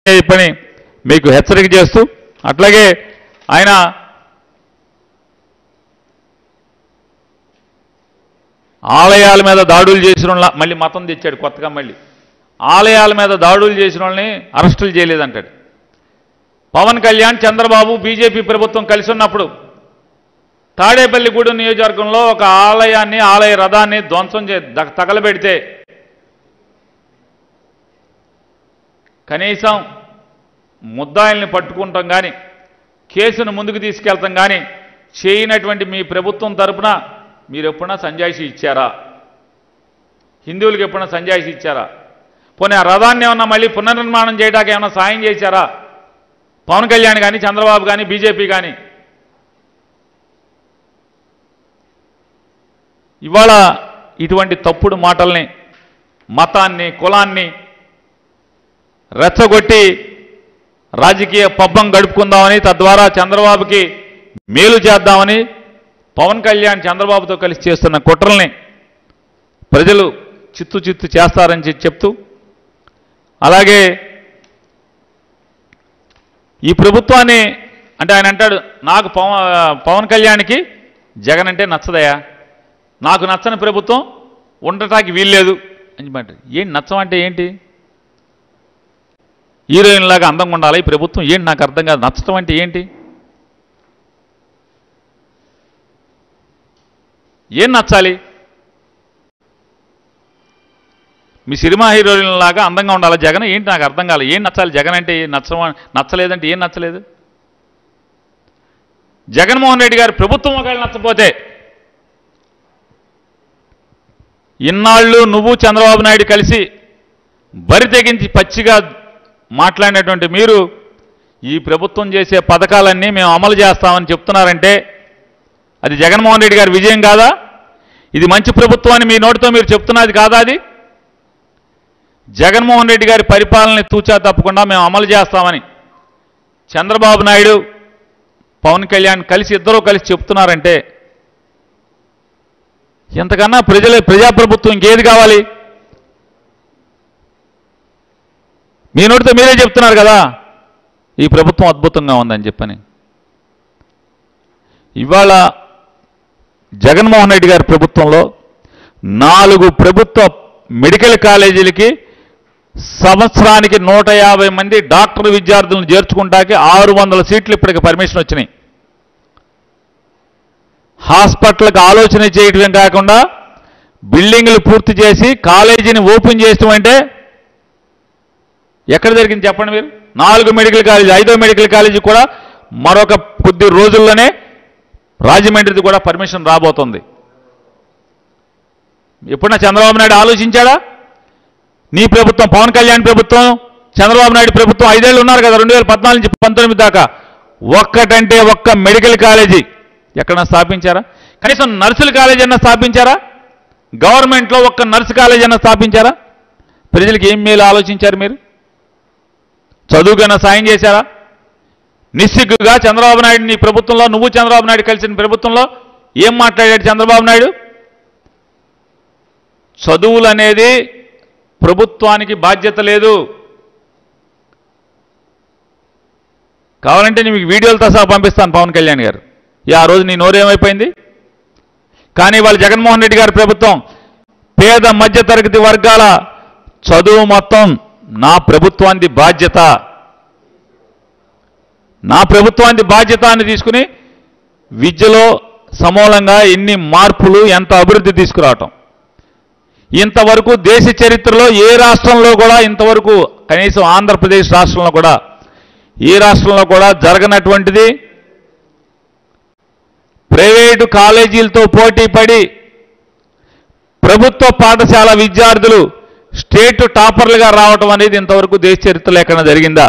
చెప్పని మీకు హెచ్చరిక చేస్తూ అట్లాగే ఆయన ఆలయాల మీద దాడులు చేసిన వాళ్ళ మళ్ళీ మతం తెచ్చాడు కొత్తగా మళ్ళీ ఆలయాల మీద దాడులు చేసిన వాళ్ళని అరెస్టులు చేయలేదంటాడు పవన్ కళ్యాణ్ చంద్రబాబు బీజేపీ ప్రభుత్వం కలిసి ఉన్నప్పుడు తాడేపల్లిగూడెం నియోజకవర్గంలో ఒక ఆలయాన్ని ఆలయ రథాన్ని ధ్వంసం చే ద- తగలబెడితే కనీసం ముద్దాయిల్ని పట్టుకుంటాం కానీ కేసును ముందుకు తీసుకెళ్తాం కానీ చేయనటువంటి మీ ప్రభుత్వం తరపున మీరు ఎప్పుడన్నా సంజాయిషి ఇచ్చారా హిందువులకు ఎప్పుడన్నా సంజాయిషి ఇచ్చారా పోనీ ఆ రథాన్ని ఏమన్నా మళ్ళీ పునర్నిర్మాణం చేయడానికి ఏమన్నా సాయం చేశారా పవన్ కళ్యాణ్ కానీ చంద్రబాబు కానీ బీజేపీ కానీ ఇవాళ ఇటువంటి తప్పుడు మాటల్ని మతాన్ని కులాన్ని రెచ్చగొట్టి రాజకీయ పబ్బం గడుపుకుందామని తద్వారా చంద్రబాబుకి మేలు చేద్దామని పవన్ కళ్యాణ్ చంద్రబాబుతో కలిసి చేస్తున్న కుట్రల్ని ప్రజలు చిత్తు చిత్తు చేస్తారని చెప్పి చెప్తూ అలాగే ఈ ప్రభుత్వాన్ని అంటే ఆయన అంటాడు నాకు పవన్ పవన్ కళ్యాణ్కి జగన్ అంటే నచ్చదయా నాకు నచ్చని ప్రభుత్వం ఉండటానికి వీల్లేదు అని చెప్పంటారు ఏంటి నచ్చమంటే ఏంటి హీరోయిన్ లాగా అందంగా ఉండాలి ఈ ప్రభుత్వం ఏంటి నాకు అర్థం కాదు నచ్చటం అంటే ఏంటి ఏం నచ్చాలి మీ సినిమా హీరోయిన్ లాగా అందంగా ఉండాలి జగన్ ఏంటి నాకు అర్థం కాలేదు ఏం నచ్చాలి జగన్ అంటే ఏం నచ్చ నచ్చలేదంటే ఏం నచ్చలేదు జగన్మోహన్ రెడ్డి గారి ప్రభుత్వం ఒకవేళ నచ్చపోతే ఇన్నాళ్ళు నువ్వు చంద్రబాబు నాయుడు కలిసి బరి తెగించి పచ్చిగా మాట్లాడినటువంటి మీరు ఈ ప్రభుత్వం చేసే పథకాలన్నీ మేము అమలు చేస్తామని చెప్తున్నారంటే అది జగన్మోహన్ రెడ్డి గారి విజయం కాదా ఇది మంచి ప్రభుత్వం అని మీ నోటితో మీరు చెప్తున్నది కాదా అది జగన్మోహన్ రెడ్డి గారి పరిపాలనని తూచా తప్పకుండా మేము అమలు చేస్తామని చంద్రబాబు నాయుడు పవన్ కళ్యాణ్ కలిసి ఇద్దరూ కలిసి చెప్తున్నారంటే ఎంతకన్నా ప్రజల ప్రజాప్రభుత్వం ఇంకేది కావాలి మీ నోటితో మీరే చెప్తున్నారు కదా ఈ ప్రభుత్వం అద్భుతంగా ఉందని చెప్పని ఇవాళ జగన్మోహన్ రెడ్డి గారి ప్రభుత్వంలో నాలుగు ప్రభుత్వ మెడికల్ కాలేజీలకి సంవత్సరానికి నూట యాభై మంది డాక్టర్ విద్యార్థులను చేర్చుకుంటాకి ఆరు వందల సీట్లు ఇప్పటికి పర్మిషన్ వచ్చినాయి హాస్పిటల్కి ఆలోచన చేయటమే కాకుండా బిల్డింగ్లు పూర్తి చేసి కాలేజీని ఓపెన్ చేయటం అంటే ఎక్కడ జరిగింది చెప్పండి మీరు నాలుగు మెడికల్ కాలేజీ ఐదో మెడికల్ కాలేజీ కూడా మరొక కొద్ది రోజుల్లోనే రాజమండ్రిది కూడా పర్మిషన్ రాబోతుంది ఎప్పుడన్నా చంద్రబాబు నాయుడు ఆలోచించాడా నీ ప్రభుత్వం పవన్ కళ్యాణ్ ప్రభుత్వం చంద్రబాబు నాయుడు ప్రభుత్వం ఐదేళ్ళు ఉన్నారు కదా రెండు వేల పద్నాలుగు నుంచి పంతొమ్మిది దాకా ఒక్కటంటే ఒక్క మెడికల్ కాలేజీ ఎక్కడన్నా స్థాపించారా కనీసం నర్సుల కాలేజీ అన్నా స్థాపించారా గవర్నమెంట్లో ఒక్క నర్సు కాలేజీ అన్నా స్థాపించారా ప్రజలకు ఏం మేలు ఆలోచించారు మీరు చదువుకైనా సాయం చేశారా నిస్సిగ్గుగా చంద్రబాబు నాయుడు నీ ప్రభుత్వంలో నువ్వు చంద్రబాబు నాయుడు కలిసిన ప్రభుత్వంలో ఏం మాట్లాడాడు చంద్రబాబు నాయుడు చదువులు అనేది ప్రభుత్వానికి బాధ్యత లేదు కావాలంటే నేను మీకు వీడియోలతో సహా పంపిస్తాను పవన్ కళ్యాణ్ గారు ఈ ఆ రోజు నీ నోరేమైపోయింది కానీ వాళ్ళ జగన్మోహన్ రెడ్డి గారి ప్రభుత్వం పేద మధ్యతరగతి వర్గాల చదువు మొత్తం నా ప్రభుత్వానికి బాధ్యత నా ప్రభుత్వానికి బాధ్యత అని తీసుకుని విద్యలో సమూలంగా ఎన్ని మార్పులు ఎంత అభివృద్ధి తీసుకురావటం ఇంతవరకు దేశ చరిత్రలో ఏ రాష్ట్రంలో కూడా ఇంతవరకు కనీసం ఆంధ్రప్రదేశ్ రాష్ట్రంలో కూడా ఏ రాష్ట్రంలో కూడా జరగనటువంటిది ప్రైవేటు కాలేజీలతో పోటీ పడి ప్రభుత్వ పాఠశాల విద్యార్థులు స్టేట్ టాపర్లుగా రావటం అనేది ఇంతవరకు దేశ చరిత్రలో ఎక్కడ జరిగిందా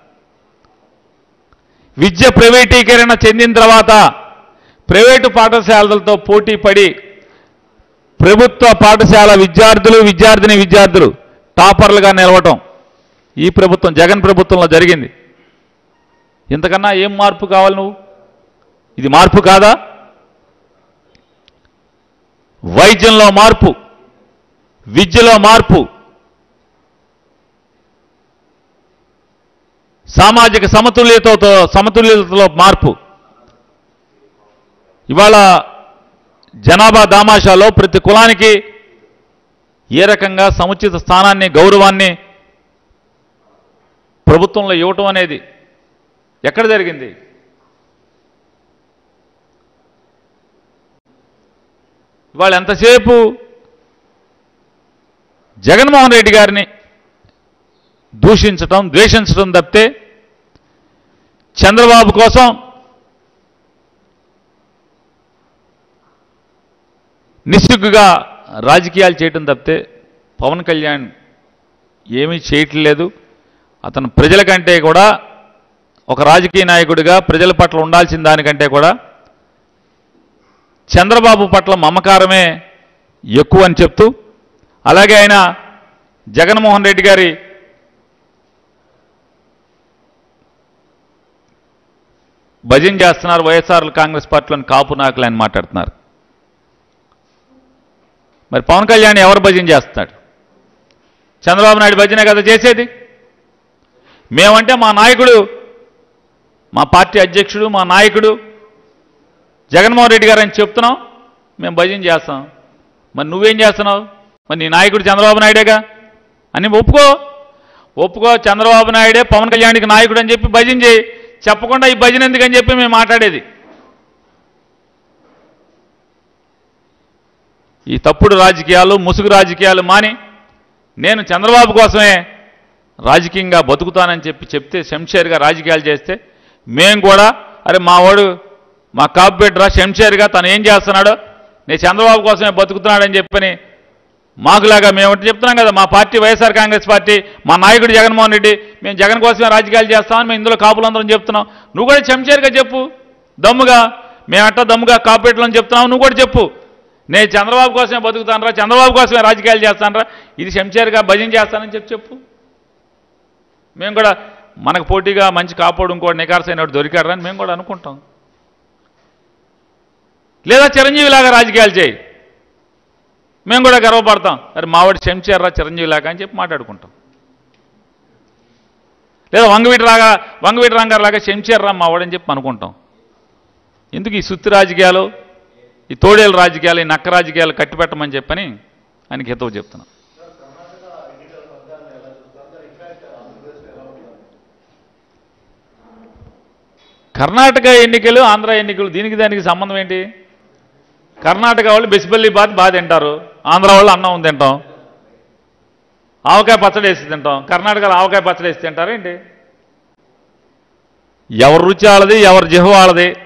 విద్య ప్రైవేటీకరణ చెందిన తర్వాత ప్రైవేటు పాఠశాలలతో పోటీ పడి ప్రభుత్వ పాఠశాల విద్యార్థులు విద్యార్థిని విద్యార్థులు టాపర్లుగా నిలవటం ఈ ప్రభుత్వం జగన్ ప్రభుత్వంలో జరిగింది ఇంతకన్నా ఏం మార్పు కావాలి నువ్వు ఇది మార్పు కాదా వైద్యంలో మార్పు విద్యలో మార్పు సామాజిక సమతుల్యతతో సమతుల్యతలో మార్పు ఇవాళ జనాభా దామాషాలో ప్రతి కులానికి ఏ రకంగా సముచిత స్థానాన్ని గౌరవాన్ని ప్రభుత్వంలో ఇవ్వటం అనేది ఎక్కడ జరిగింది ఇవాళ ఎంతసేపు జగన్మోహన్ రెడ్డి గారిని దూషించటం ద్వేషించటం తప్పితే చంద్రబాబు కోసం నిస్సిగ్గుగా రాజకీయాలు చేయటం తప్పితే పవన్ కళ్యాణ్ ఏమీ చేయట్లేదు అతను ప్రజల కంటే కూడా ఒక రాజకీయ నాయకుడిగా ప్రజల పట్ల ఉండాల్సిన దానికంటే కూడా చంద్రబాబు పట్ల మమకారమే ఎక్కువ అని చెప్తూ అలాగే ఆయన జగన్మోహన్ రెడ్డి గారి భజన చేస్తున్నారు వైఎస్ఆర్ కాంగ్రెస్ పార్టీలోని కాపు నాయకులు అని మాట్లాడుతున్నారు మరి పవన్ కళ్యాణ్ ఎవరు భజన చేస్తున్నాడు చంద్రబాబు నాయుడు భజనే కదా చేసేది మేమంటే మా నాయకుడు మా పార్టీ అధ్యక్షుడు మా నాయకుడు జగన్మోహన్ రెడ్డి గారు అని చెప్తున్నాం మేము భజన చేస్తాం మరి నువ్వేం చేస్తున్నావు మరి నీ నాయకుడు చంద్రబాబు నాయుడేగా అని ఒప్పుకో ఒప్పుకో చంద్రబాబు నాయుడే పవన్ కళ్యాణ్కి నాయకుడు అని చెప్పి భజన చేయి చెప్పకుండా ఈ భజన ఎందుకని చెప్పి మేము మాట్లాడేది ఈ తప్పుడు రాజకీయాలు ముసుగు రాజకీయాలు మాని నేను చంద్రబాబు కోసమే రాజకీయంగా బతుకుతానని చెప్పి చెప్తే శంషేర్గా రాజకీయాలు చేస్తే మేము కూడా అరే మా వాడు మా కాపు బిడ్డరా శంషేర్గా తను ఏం చేస్తున్నాడో నేను చంద్రబాబు కోసమే బతుకుతున్నాడని చెప్పని మాకులాగా మేము ఒకటి చెప్తున్నాం కదా మా పార్టీ వైఎస్ఆర్ కాంగ్రెస్ పార్టీ మా నాయకుడు జగన్మోహన్ రెడ్డి మేము జగన్ కోసమే రాజకీయాలు చేస్తామని మేము ఇందులో కాపులందరం చెప్తున్నాం నువ్వు కూడా శంషేర్గా చెప్పు దమ్ముగా మేమట్ట దమ్ముగా కాపేట్లని చెప్తున్నావు నువ్వు కూడా చెప్పు నేను చంద్రబాబు కోసమే బతుకుతానరా చంద్రబాబు కోసమే రాజకీయాలు చేస్తానరా ఇది శంషేర్గా భజన చేస్తానని చెప్పి చెప్పు మేము కూడా మనకు పోటీగా మంచి కాపాడు ఇంకోటి నికార్సైన దొరికాడు అని మేము కూడా అనుకుంటాం లేదా చిరంజీవిలాగా రాజకీయాలు చేయి మేము కూడా గర్వపడతాం అరే మావాడి శంషేర్రా చిరంజీవిలాగా అని చెప్పి మాట్లాడుకుంటాం లేదా వంగవీటి రాగా వంగవీటి రంగారులాగా శంషేర్రా మావాడని చెప్పి అనుకుంటాం ఎందుకు ఈ సుత్తి రాజకీయాలు ఈ తోడేలు రాజకీయాలు ఈ నక్క రాజకీయాలు కట్టిపెట్టమని చెప్పని ఆయనకి హితవు చెప్తున్నాం కర్ణాటక ఎన్నికలు ఆంధ్ర ఎన్నికలు దీనికి దానికి సంబంధం ఏంటి కర్ణాటక వాళ్ళు బెసిపల్లి బాత్ బాగా తింటారు ఆంధ్ర వాళ్ళు అన్నం తింటాం ఆవకాయ పచ్చడి వేసి తింటాం కర్ణాటకలో ఆవకాయ పచ్చడి వేసి తింటారు ఏంటి ఎవరి రుచి వాళ్ళది ఎవరి జిహ వాళ్ళది